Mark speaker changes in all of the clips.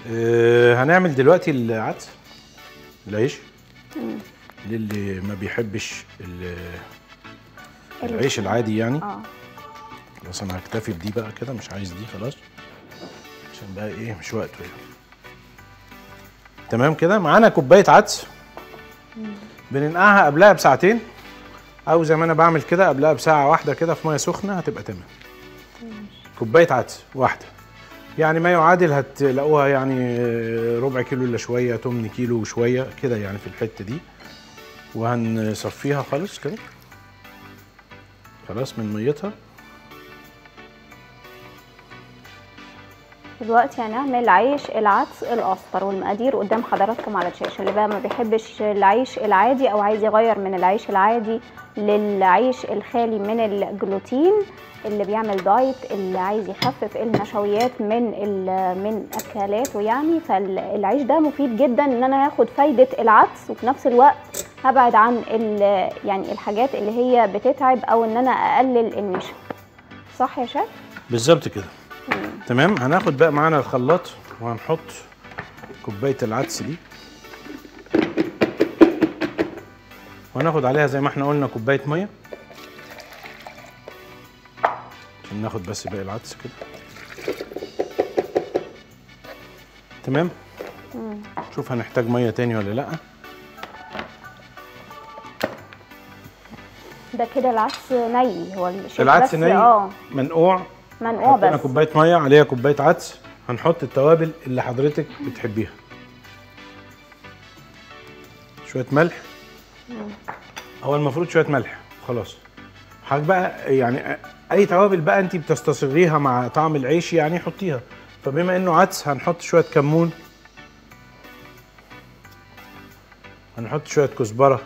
Speaker 1: آه هنعمل دلوقتي العدس العيش للي ما بيحبش ال- العيش العادي يعني
Speaker 2: اه
Speaker 1: خلاص انا هكتفي بدي بقى كده مش عايز دي خلاص عشان بقى ايه مش وقته يعني تمام كده معانا كوبايه عدس بننقعها قبلها بساعتين او زي ما انا بعمل كده قبلها بساعه واحده كده في ميه سخنه هتبقى تمام كوبايه عدس واحده يعني ما يعادل هتلاقوها يعني ربع كيلو الا شويه 8 كيلو وشويه كده يعني في الحته دي وهنصفيها خالص كده خلاص من ميتها
Speaker 2: دلوقتي هنعمل عيش العدس الاصفر والمقادير قدام حضراتكم على الشاشه اللي بقى ما بيحبش العيش العادي او عايز يغير من العيش العادي للعيش الخالي من الجلوتين اللي بيعمل دايت اللي عايز يخفف النشويات من ال- من اكلاته يعني فالعيش ده مفيد جدا ان انا هاخد فايده العدس وفي نفس الوقت هبعد عن ال- يعني الحاجات اللي هي بتتعب او ان انا اقلل النشا صح يا شيف
Speaker 1: بالظبط كده تمام هناخد بقى معانا الخلاط وهنحط كوبايه العدس دي وهناخد عليها زي ما احنا قلنا كوبايه ميه عشان ناخد بس باقي العدس كده تمام شوف هنحتاج ميه تاني ولا لا
Speaker 2: ده كده العدس ني هو الشيف
Speaker 1: العدس
Speaker 2: بس
Speaker 1: ني
Speaker 2: اه
Speaker 1: منقوع
Speaker 2: منقوع
Speaker 1: حطينا
Speaker 2: بس
Speaker 1: كوبايه ميه عليها كوبايه عدس هنحط التوابل اللي حضرتك بتحبيها شويه ملح هو المفروض شويه ملح خلاص حضرتك بقى يعني اي توابل بقى انت بتستصغريها مع طعم العيش يعني حطيها فبما انه عدس هنحط شويه كمون هنحط شويه كزبره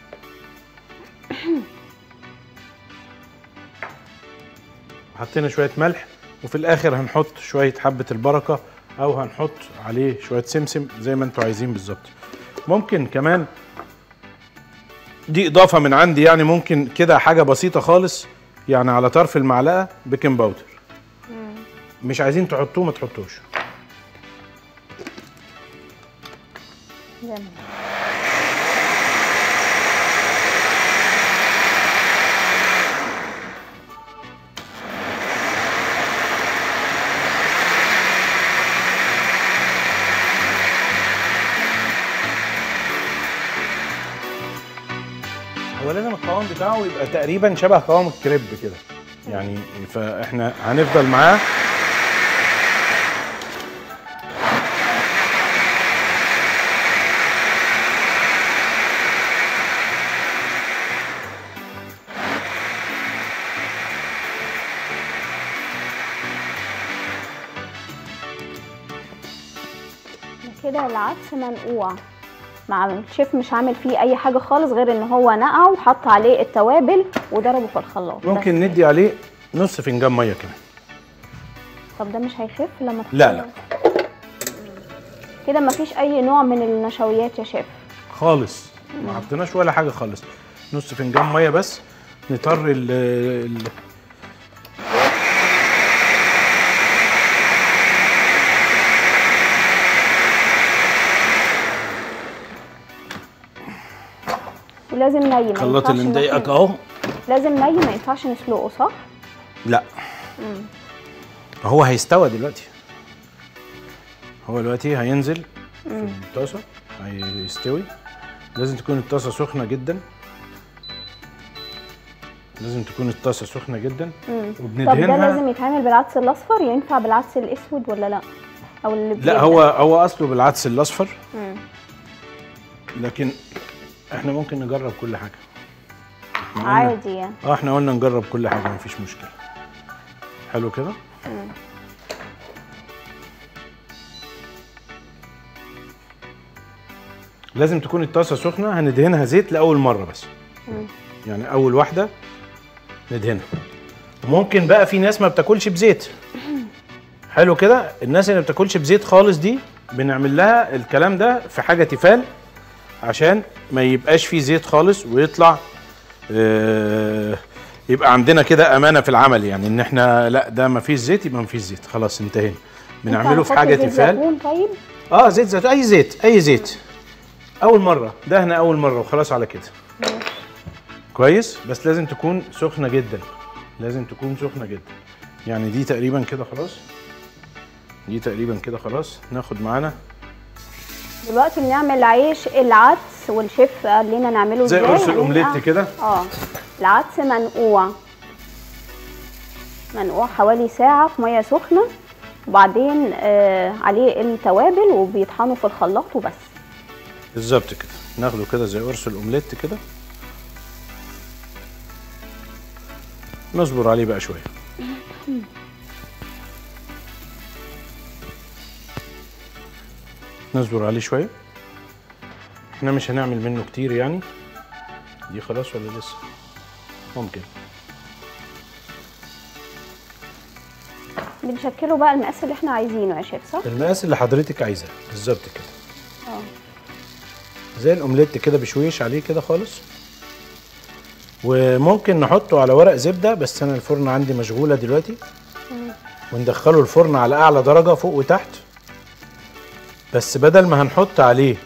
Speaker 1: حطينا شويه ملح وفي الاخر هنحط شويه حبه البركه او هنحط عليه شويه سمسم زي ما انتوا عايزين بالظبط ممكن كمان دي اضافه من عندي يعني ممكن كده حاجه بسيطه خالص يعني على طرف المعلقه بيكنج باودر مش عايزين تحطوه ما تحطوش
Speaker 2: جميل.
Speaker 1: هو لازم القوام بتاعه يبقى تقريبا شبه قوام الكريب كده يعني فاحنا هنفضل معاه
Speaker 2: كده العدس منقوع مع الشيف مش عامل فيه اي حاجه خالص غير ان هو نقعه وحط عليه التوابل وضربه في الخلاط
Speaker 1: ممكن
Speaker 2: بس.
Speaker 1: ندي عليه نص فنجان ميه كمان
Speaker 2: طب ده مش هيخف لما
Speaker 1: لا لا
Speaker 2: كده مفيش اي نوع من النشويات يا شيف
Speaker 1: خالص ما حطيناش ولا حاجه خالص نص فنجان ميه بس نطر ال ال
Speaker 2: ولازم ني ما
Speaker 1: الخلاط
Speaker 2: ينفعش
Speaker 1: اللي مضايقك
Speaker 2: ناكل-
Speaker 1: اهو
Speaker 2: لازم ني ما ينفعش نسلقه صح
Speaker 1: لا هو هيستوى دلوقتي هو دلوقتي هينزل في الطاسه هيستوي لازم تكون الطاسه سخنه جدا لازم تكون الطاسه سخنه جدا
Speaker 2: طب ده
Speaker 1: وبندهنها
Speaker 2: لازم يتعمل بالعدس الاصفر ينفع بالعدس الاسود ولا لا او اللي
Speaker 1: لا
Speaker 2: بيبدأ؟
Speaker 1: هو هو اصله بالعدس الاصفر
Speaker 2: مم.
Speaker 1: لكن احنا ممكن نجرب كل حاجه إحنا قلنا-
Speaker 2: عادي يعني
Speaker 1: اه احنا قلنا نجرب كل حاجه مفيش مشكله حلو كده لازم تكون الطاسه سخنه هندهنها زيت لاول مره بس يعني اول واحده ندهنها ممكن بقى في ناس ما بتاكلش بزيت حلو كده الناس اللي ما بتاكلش بزيت خالص دي بنعمل لها الكلام ده في حاجه تيفال عشان ما يبقاش فيه زيت خالص ويطلع آه، يبقى عندنا كده امانه في العمل يعني ان احنا لا ده ما فيش زيت يبقى ما فيش زيت خلاص انتهينا
Speaker 2: ينفع
Speaker 1: بنعمله في
Speaker 2: نحط
Speaker 1: حاجه
Speaker 2: زيت
Speaker 1: تيفال
Speaker 2: زيتون طيب
Speaker 1: اه زيت زيتون اي زيت اي زيت اول مره دهنه اول مره وخلاص على كده كويس بس لازم تكون سخنه جدا لازم تكون سخنه جدا يعني دي تقريبا كده خلاص دي تقريبا كده خلاص ناخد معانا
Speaker 2: دلوقتي بنعمل عيش العدس والشيف قال لنا نعمله
Speaker 1: زي
Speaker 2: ازاي
Speaker 1: قرص
Speaker 2: هننقع-
Speaker 1: الاومليت كده
Speaker 2: اه العدس منقوع منقوع حوالي ساعة في مية سخنة وبعدين آه عليه التوابل وبيطحنوا في الخلاط وبس
Speaker 1: بالظبط كده ناخده كده زي قرص الاومليت كده نصبر عليه بقى شويه نصبر عليه شويه احنا مش هنعمل منه كتير يعني دي خلاص ولا لسه ممكن
Speaker 2: بنشكله بقى المقاس اللي احنا عايزينه يا شيف صح؟
Speaker 1: المقاس اللي حضرتك عايزاه بالظبط كده
Speaker 2: اه
Speaker 1: زي الاومليت كده بشويش عليه كده خالص وممكن نحطه على ورق زبده بس انا الفرن عندي مشغوله دلوقتي وندخله الفرن على اعلى درجه فوق وتحت بس بدل ما هنحط عليه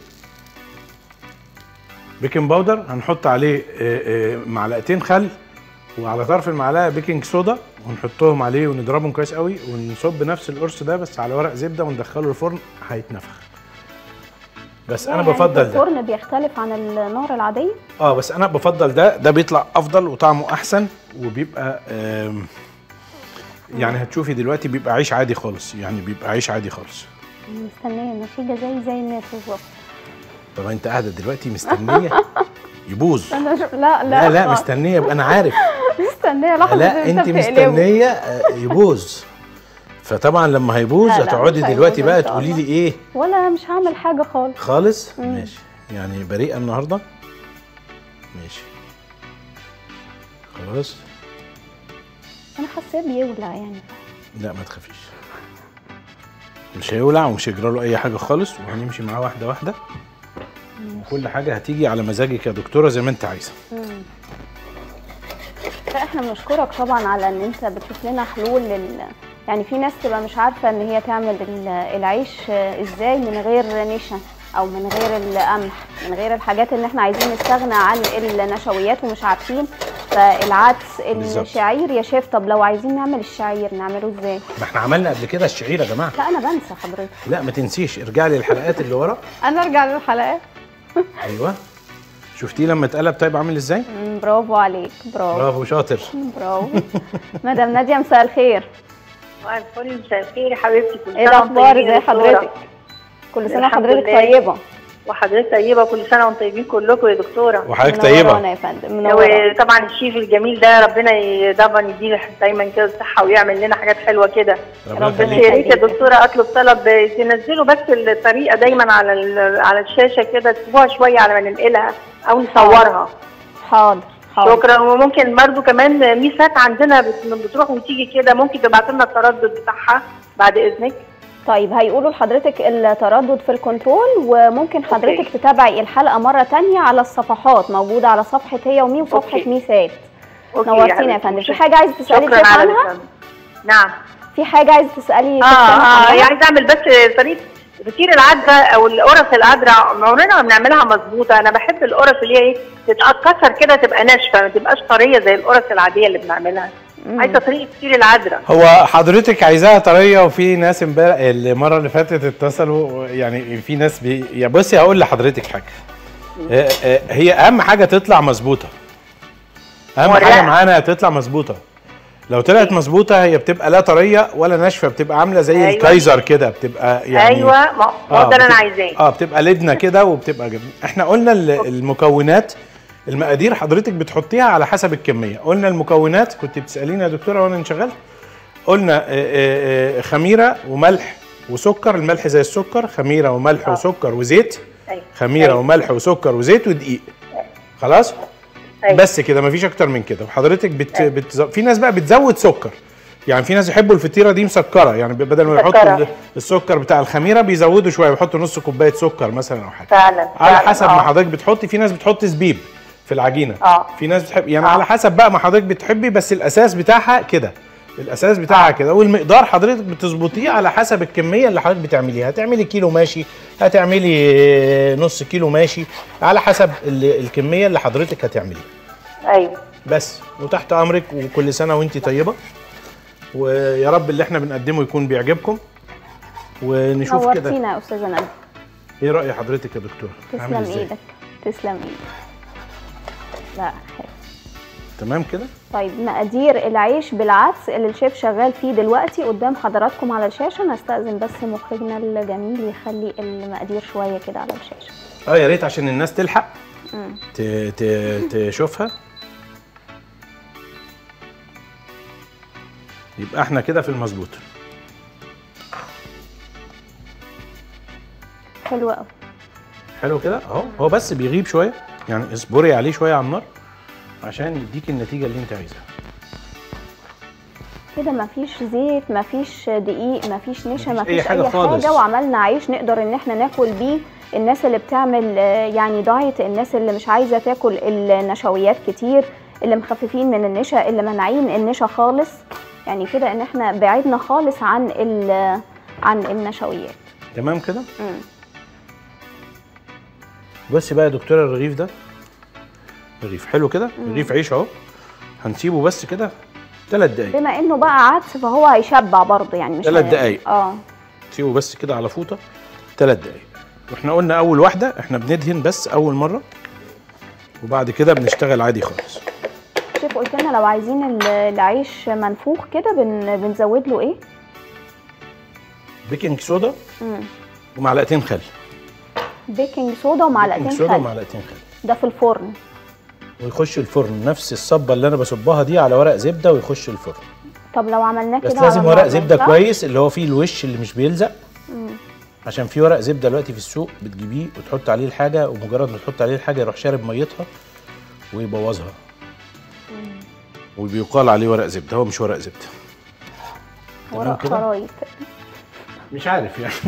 Speaker 1: بيكنج باودر هنحط عليه آه، آه، معلقتين خل وعلى طرف المعلقه بيكنج صودا ونحطهم عليه ونضربهم كويس قوي ونصب نفس القرص ده بس على ورق زبده وندخله الفرن هيتنفخ بس انا
Speaker 2: يعني
Speaker 1: بفضل ده
Speaker 2: الفرن بيختلف عن النار العادية
Speaker 1: اه بس انا بفضل ده ده بيطلع افضل وطعمه احسن وبيبقى آم، يعني هتشوفي دلوقتي بيبقى عيش عادي خالص يعني بيبقى عيش عادي خالص
Speaker 2: مستنية النتيجة زي زي الناس بالظبط
Speaker 1: طب انت قاعده دلوقتي مستنيه يبوظ
Speaker 2: انا شو... لا لا
Speaker 1: لا لا
Speaker 2: خالص.
Speaker 1: مستنيه يبقى انا عارف
Speaker 2: مستنية لحظة
Speaker 1: لا انت
Speaker 2: بتقلبه.
Speaker 1: مستنيه آه، يبوظ فطبعا لما هيبوظ
Speaker 2: لا، لا،
Speaker 1: هتقعدي
Speaker 2: مش هيبوظ
Speaker 1: دلوقتي
Speaker 2: إن
Speaker 1: بقى
Speaker 2: شاء
Speaker 1: تقولي
Speaker 2: الله.
Speaker 1: لي ايه
Speaker 2: ولا مش هعمل حاجة خالص
Speaker 1: خالص ماشي يعني بريئه النهارده ماشي خلاص
Speaker 2: انا حاساه بيولع يعني
Speaker 1: لا ما تخافيش مش هيولع ومش هيجرى له اي حاجه خالص وهنمشي معاه واحده واحده وكل حاجه هتيجي على مزاجك يا دكتوره زي ما انت عايزه
Speaker 2: لا احنا بنشكرك طبعا على ان انت بتشوف لنا حلول لل يعني في ناس تبقى مش عارفه ان هي تعمل ال- العيش آه، ازاي من غير نشا او من غير القمح من غير الحاجات اللي احنا عايزين نستغنى عن النشويات ومش عارفين فالعدس
Speaker 1: بالظبط.
Speaker 2: الشعير يا شيف طب لو عايزين نعمل الشعير نعمله ازاي
Speaker 1: ما احنا عملنا قبل كده الشعير يا جماعه
Speaker 2: لا انا بنسى حضرتك
Speaker 1: لا ما تنسيش ارجعي للحلقات اللي ورا
Speaker 2: انا ارجع للحلقات
Speaker 1: ايوه شفتيه لما اتقلب طيب عامل ازاي
Speaker 2: مم، برافو عليك برافو
Speaker 1: برافو شاطر
Speaker 2: برافو مدام ناديه مساء الخير
Speaker 3: صباح الفل مساء الخير يا حبيبتي كل
Speaker 2: ايه
Speaker 3: سنة وانتم
Speaker 2: الاخبار
Speaker 3: طيبين
Speaker 2: ازي
Speaker 3: يا دكتورة.
Speaker 2: حضرتك كل سنه
Speaker 3: الحمد
Speaker 2: حضرتك
Speaker 3: لله.
Speaker 2: طيبه
Speaker 3: وحضرتك طيبه كل سنه وانتم طيبين كلكم يا دكتوره
Speaker 1: وحضرتك
Speaker 2: منورانا
Speaker 1: طيبه
Speaker 2: يا فندم منورانا
Speaker 3: وطبعا الشيف الجميل ده ربنا ي- طبعا يديله دايما كده الصحه ويعمل لنا حاجات حلوه كده
Speaker 1: ربنا
Speaker 2: ربنا
Speaker 3: بس
Speaker 1: يخليك
Speaker 3: يا ريت يا
Speaker 2: يخليك.
Speaker 3: دكتوره اطلب طلب تنزلوا بس الطريقه دايما على ال- على الشاشه كده تسيبوها شويه على ما ننقلها او نصورها
Speaker 2: حاضر حاضر
Speaker 3: شكرا وممكن برضو كمان ميسات عندنا بت- بتروح وتيجي كده ممكن تبعت لنا التردد بتاعها بعد اذنك
Speaker 2: طيب هيقولوا لحضرتك التردد في الكنترول وممكن حضرتك
Speaker 3: أوكي.
Speaker 2: تتابعي الحلقه مره تانية على الصفحات موجوده على صفحه هي ومي وصفحه
Speaker 3: أوكي.
Speaker 2: ميسات
Speaker 3: أوكي
Speaker 2: نورتينا يا
Speaker 3: حبيبتي.
Speaker 2: فندم في حاجه عايزه تسالي
Speaker 3: شكرا
Speaker 2: الشيف
Speaker 3: على
Speaker 2: عنها
Speaker 3: الفهم. نعم
Speaker 2: في حاجه عايزه تسالي
Speaker 3: اه
Speaker 2: الشيف
Speaker 3: اه
Speaker 2: عنها؟
Speaker 3: عايزه اعمل بس طريقه فطير العدرة او القرص العدرة عمرنا ما بنعملها مظبوطه انا بحب القرص اللي هي ايه تتكسر كده تبقى ناشفه ما تبقاش طريه زي القرص العاديه اللي بنعملها
Speaker 2: مم.
Speaker 3: عايزه طريقه فطير العدرة
Speaker 1: هو حضرتك عايزاها طريه وفي ناس امبارح المره اللي فاتت اتصلوا يعني في ناس بي... يا بصي هقول لحضرتك حاجه آه، آه، هي اهم حاجه تطلع مظبوطه اهم
Speaker 3: ورقة.
Speaker 1: حاجه معانا تطلع مظبوطه لو طلعت مظبوطه هي بتبقى لا طريه ولا ناشفه بتبقى عامله زي
Speaker 3: أيوة.
Speaker 1: الكايزر كده بتبقى يعني
Speaker 3: ايوه ما ما هو ده اللي انا
Speaker 1: بتبقى-
Speaker 3: عايزاه
Speaker 1: اه بتبقى لدنه كده وبتبقى جميل احنا قلنا ال- المكونات المقادير حضرتك بتحطيها على حسب الكميه قلنا المكونات كنت بتساليني يا دكتوره وانا انشغلت قلنا آه، آه، آه، خميره وملح وسكر الملح زي السكر خميره وملح
Speaker 3: آه.
Speaker 1: وسكر وزيت
Speaker 3: أيوة.
Speaker 1: خميره
Speaker 3: أيوة.
Speaker 1: وملح وسكر وزيت ودقيق خلاص
Speaker 3: أيوة.
Speaker 1: بس كده مفيش اكتر من كده وحضرتك بت...
Speaker 3: أيوة.
Speaker 1: بت... في ناس بقى بتزود سكر يعني في ناس يحبوا الفطيره دي مسكره يعني بدل ما يحطوا
Speaker 3: مسكرة.
Speaker 1: ال- السكر بتاع الخميره بيزودوا شويه بيحطوا نص كوبايه سكر مثلا او حاجه
Speaker 3: فعلا
Speaker 1: على
Speaker 3: فعلا.
Speaker 1: حسب ما
Speaker 3: آه.
Speaker 1: حضرتك بتحطي في ناس بتحط زبيب في العجينه
Speaker 3: آه.
Speaker 1: في ناس بتحب يعني
Speaker 3: آه.
Speaker 1: على حسب بقى ما حضرتك بتحبي بس الاساس بتاعها كده الاساس بتاعها كده والمقدار حضرتك بتظبطيه على حسب الكميه اللي حضرتك بتعمليها هتعملي كيلو ماشي هتعملي نص كيلو ماشي على حسب ال- الكميه اللي حضرتك هتعمليها
Speaker 3: ايوه
Speaker 1: بس وتحت امرك وكل سنه وانت طيبه ويا رب اللي احنا بنقدمه يكون بيعجبكم ونشوف كده
Speaker 2: نورتينا يا استاذه ندى
Speaker 1: ايه راي حضرتك يا دكتور عامل
Speaker 2: تسلم
Speaker 1: إزاي؟
Speaker 2: ايدك تسلم ايدك لا حلو
Speaker 1: تمام كده
Speaker 2: طيب مقادير العيش بالعدس اللي الشيف شغال فيه دلوقتي قدام حضراتكم على الشاشه نستأذن بس مخرجنا الجميل يخلي المقادير شويه كده على الشاشه
Speaker 1: اه يا ريت عشان الناس تلحق
Speaker 2: مم.
Speaker 1: ت- ت- تشوفها يبقى احنا كده في المظبوط
Speaker 2: حلو قوي
Speaker 1: حلو كده اهو هو بس بيغيب شويه يعني اصبري عليه شويه على النار عشان يديك النتيجه اللي انت عايزها
Speaker 2: كده مفيش زيت مفيش دقيق مفيش نشا
Speaker 1: مفيش
Speaker 2: مفيش
Speaker 1: أي
Speaker 2: اي
Speaker 1: حاجة
Speaker 2: حاجه,
Speaker 1: خالص.
Speaker 2: وعملنا عيش نقدر ان احنا ناكل بيه الناس اللي بتعمل آه، يعني دايت الناس اللي مش عايزه تاكل النشويات كتير اللي مخففين من النشا اللي منعين النشا خالص يعني كده ان احنا بعدنا خالص عن ال- عن النشويات
Speaker 1: تمام كده
Speaker 2: مم.
Speaker 1: بصي بقى يا دكتوره الرغيف ده رغيف حلو كده رغيف عيش اهو هنسيبه بس كده ثلاث دقايق
Speaker 2: بما انه بقى عدس فهو هيشبع برضه يعني مش
Speaker 1: تلات
Speaker 2: هي-
Speaker 1: دقايق.
Speaker 2: اه
Speaker 1: سيبه بس كده على فوطه ثلاث دقايق واحنا قلنا اول واحده احنا بندهن بس اول مره وبعد كده بنشتغل عادي خالص
Speaker 2: شوف قلت لنا لو عايزين ال- العيش منفوخ كده بن بنزود له ايه
Speaker 1: بيكنج صودا
Speaker 2: مم.
Speaker 1: ومعلقتين خل
Speaker 2: بيكنج صودا ومعلقتين
Speaker 1: بيكنج صودا
Speaker 2: خل
Speaker 1: ومعلقتين خل
Speaker 2: ده في الفرن
Speaker 1: ويخش الفرن نفس الصبه اللي انا بصبها دي على ورق زبده ويخش الفرن
Speaker 2: طب لو عملناه كده
Speaker 1: بس
Speaker 2: على
Speaker 1: لازم
Speaker 2: النار
Speaker 1: ورق
Speaker 2: ما
Speaker 1: زبده
Speaker 2: ينفعش؟
Speaker 1: كويس اللي هو فيه الوش اللي مش بيلزق
Speaker 2: مم.
Speaker 1: عشان في ورق زبده دلوقتي في السوق بتجيبيه وتحط عليه الحاجه ومجرد ما تحط عليه الحاجه يروح شارب ميتها ويبوظها وبيقال عليه ورق زبده هو مش ورق زبده تمام
Speaker 2: ورق
Speaker 1: كده؟
Speaker 2: خرايط
Speaker 1: مش عارف يعني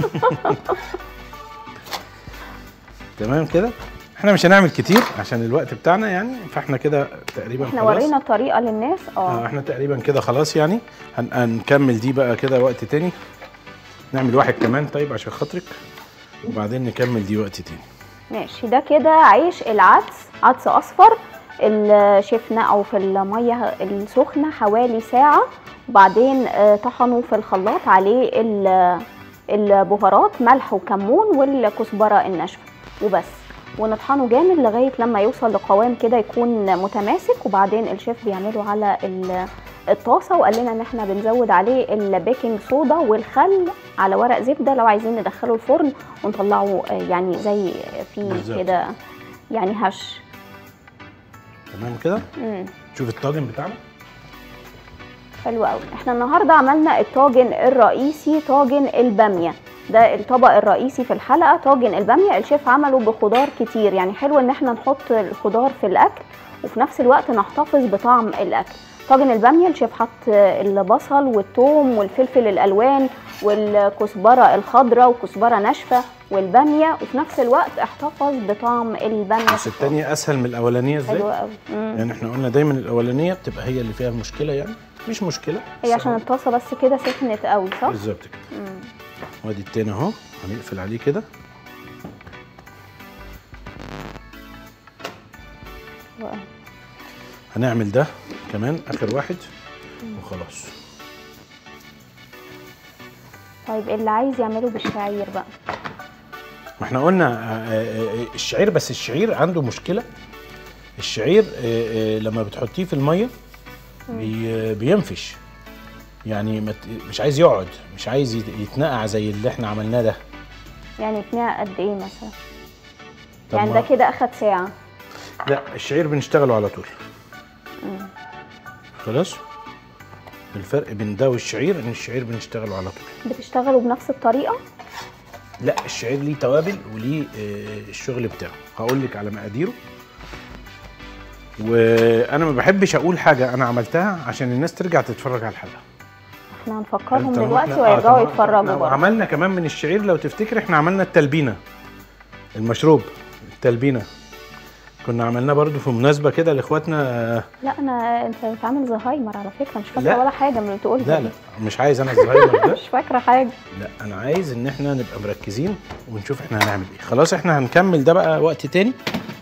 Speaker 1: تمام كده احنا مش هنعمل كتير عشان الوقت بتاعنا يعني فاحنا كده تقريبا
Speaker 2: احنا
Speaker 1: خلاص
Speaker 2: ورينا الطريقه للناس
Speaker 1: اه
Speaker 2: اه
Speaker 1: احنا تقريبا كده خلاص يعني هن... هنكمل دي بقى كده وقت تاني نعمل واحد كمان طيب عشان خاطرك وبعدين نكمل دي وقت تاني
Speaker 2: ماشي ده كده عيش العدس عدس اصفر اللي شفنا او في الميه السخنه حوالي ساعه وبعدين آه، طحنوا في الخلاط عليه ال- البهارات ملح وكمون والكزبره الناشفه وبس ونطحنه جامد لغايه لما يوصل لقوام كده يكون متماسك وبعدين الشيف بيعمله على ال- الطاسه وقال لنا ان احنا بنزود عليه البيكنج صودا والخل على ورق زبده لو عايزين ندخله الفرن ونطلعه آه، يعني زي في
Speaker 1: بالظبط.
Speaker 2: كده يعني هش
Speaker 1: تمام كده
Speaker 2: مم.
Speaker 1: شوف الطاجن بتاعنا
Speaker 2: حلو قوي احنا النهارده عملنا الطاجن الرئيسي طاجن الباميه ده الطبق الرئيسي في الحلقه طاجن الباميه الشيف عمله بخضار كتير يعني حلو ان احنا نحط الخضار في الاكل وفي نفس الوقت نحتفظ بطعم الاكل طاجن الباميه الشيف حط البصل والثوم والفلفل الالوان والكزبره الخضراء وكزبره ناشفه والباميه وفي نفس الوقت احتفظ بطعم الباميه
Speaker 1: بس التانية اسهل من الاولانيه ازاي
Speaker 2: حلو قوي مم.
Speaker 1: يعني احنا قلنا دايما الاولانيه بتبقى هي اللي فيها المشكله يعني مش مشكله
Speaker 2: هي
Speaker 1: بس
Speaker 2: عشان
Speaker 1: أهو.
Speaker 2: الطاسه بس كده سخنت قوي صح
Speaker 1: بالظبط كده
Speaker 2: مم.
Speaker 1: وادي التاني اهو هنقفل عليه كده
Speaker 2: حلو قوي.
Speaker 1: هنعمل ده كمان اخر واحد وخلاص
Speaker 2: طيب اللي عايز يعمله بالشعير بقى
Speaker 1: ما احنا قلنا آه، آه، آه، الشعير بس الشعير عنده مشكله الشعير آه، آه، لما بتحطيه في الميه بي آه، بينفش يعني ما ت- مش عايز يقعد مش عايز يت- يتنقع زي اللي احنا عملناه ده
Speaker 2: يعني يتنقع قد ايه مثلا
Speaker 1: طب
Speaker 2: يعني
Speaker 1: ما-
Speaker 2: ده كده اخد ساعه
Speaker 1: لا الشعير بنشتغله على طول خلاص الفرق بين ده والشعير ان الشعير بنشتغله على طول
Speaker 2: بتشتغلوا بنفس الطريقه
Speaker 1: لا الشعير ليه توابل وليه آه، الشغل بتاعه هقول لك على مقاديره وانا ما بحبش اقول حاجه انا عملتها عشان الناس ترجع تتفرج على الحلقه
Speaker 2: احنا هنفكرهم
Speaker 1: طالما
Speaker 2: دلوقتي
Speaker 1: إحنا- آه،
Speaker 2: ويرجعوا
Speaker 1: طالما-
Speaker 2: يتفرجوا
Speaker 1: إحنا
Speaker 2: برضه
Speaker 1: عملنا كمان من الشعير لو تفتكر احنا عملنا التلبينه المشروب التلبينه كنا عملناه برضو في مناسبه كده لاخواتنا آه،
Speaker 2: لا انا انت بتعمل زهايمر على فكره مش فاكره
Speaker 1: لا.
Speaker 2: ولا حاجه من اللي بتقولها
Speaker 1: لا
Speaker 2: دي.
Speaker 1: لا مش عايز انا الزهايمر ده
Speaker 2: مش فاكره حاجه
Speaker 1: لا انا عايز ان احنا نبقى مركزين ونشوف احنا هنعمل ايه خلاص احنا هنكمل ده بقى وقت تاني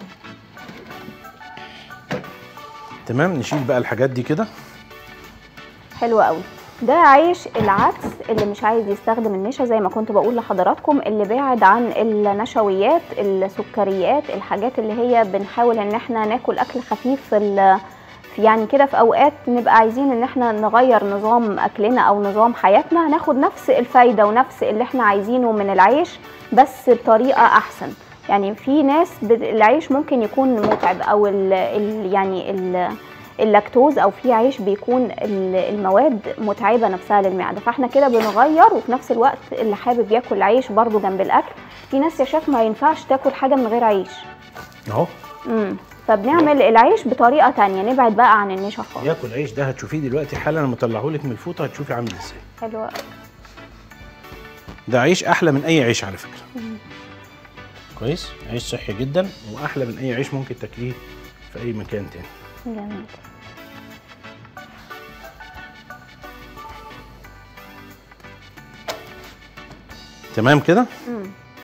Speaker 1: تمام نشيل بقى الحاجات دي كده
Speaker 2: حلو قوي ده عيش العدس اللي مش عايز يستخدم النشا زي ما كنت بقول لحضراتكم اللي بعد عن النشويات السكريات الحاجات اللي هي بنحاول ان احنا ناكل اكل خفيف في ال- في يعني كده في اوقات نبقى عايزين ان احنا نغير نظام اكلنا او نظام حياتنا هناخد نفس الفايده ونفس اللي احنا عايزينه من العيش بس بطريقه احسن يعني في ناس بت- العيش ممكن يكون متعب او ال ال يعني ال اللاكتوز او في عيش بيكون ال- المواد متعبه نفسها للمعده فاحنا كده بنغير وفي نفس الوقت اللي حابب ياكل عيش برضو جنب الاكل في ناس يا شيف ما ينفعش تاكل حاجه من غير عيش
Speaker 1: اهو
Speaker 2: امم فبنعمل العيش بطريقه تانية نبعد بقى عن النشا خالص
Speaker 1: ياكل عيش ده هتشوفيه دلوقتي حالا انا مطلعه لك من الفوطه هتشوفي عامل ازاي
Speaker 2: حلو أوي.
Speaker 1: ده عيش احلى من اي عيش على فكره كويس عيش صحي جدا واحلى من اي عيش ممكن تاكليه في اي مكان تاني
Speaker 2: جميل
Speaker 1: تمام كده
Speaker 2: مم.